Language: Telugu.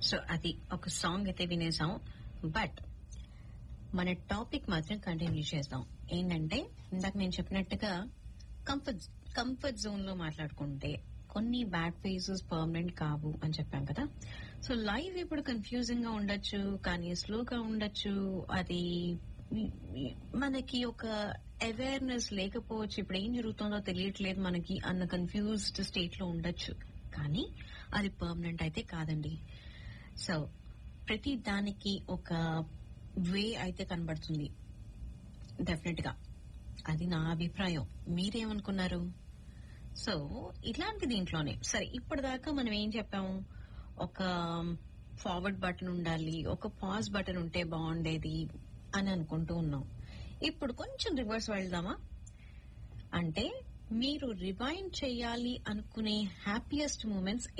సో అది ఒక సాంగ్ అయితే వినేసాం బట్ మన టాపిక్ మాత్రం కంటిన్యూ చేద్దాం ఏంటంటే ఇందాక నేను చెప్పినట్టుగా కంఫర్ట్ కంఫర్ట్ జోన్ లో మాట్లాడుకుంటే కొన్ని బ్యాడ్ ఫేజెస్ పర్మనెంట్ కావు అని చెప్పాం కదా సో లైఫ్ ఇప్పుడు కన్ఫ్యూజింగ్ గా ఉండొచ్చు కానీ స్లోగా ఉండొచ్చు అది మనకి ఒక అవేర్నెస్ లేకపోవచ్చు ఇప్పుడు ఏం జరుగుతుందో తెలియట్లేదు మనకి అన్న కన్ఫ్యూజ్డ్ స్టేట్ లో ఉండొచ్చు కానీ అది పర్మనెంట్ అయితే కాదండి సో ప్రతి దానికి ఒక వే అయితే కనబడుతుంది డెఫినెట్ గా అది నా అభిప్రాయం మీరేమనుకున్నారు సో ఇట్లాంటి దీంట్లోనే సరే ఇప్పటిదాకా మనం ఏం చెప్పాము ఒక ఫార్వర్డ్ బటన్ ఉండాలి ఒక పాజ్ బటన్ ఉంటే బాగుండేది అని అనుకుంటూ ఉన్నాం ఇప్పుడు కొంచెం రివర్స్ వెళ్దామా అంటే మీరు రివైండ్ చేయాలి అనుకునే హ్యాపీయెస్ట్ మూమెంట్స్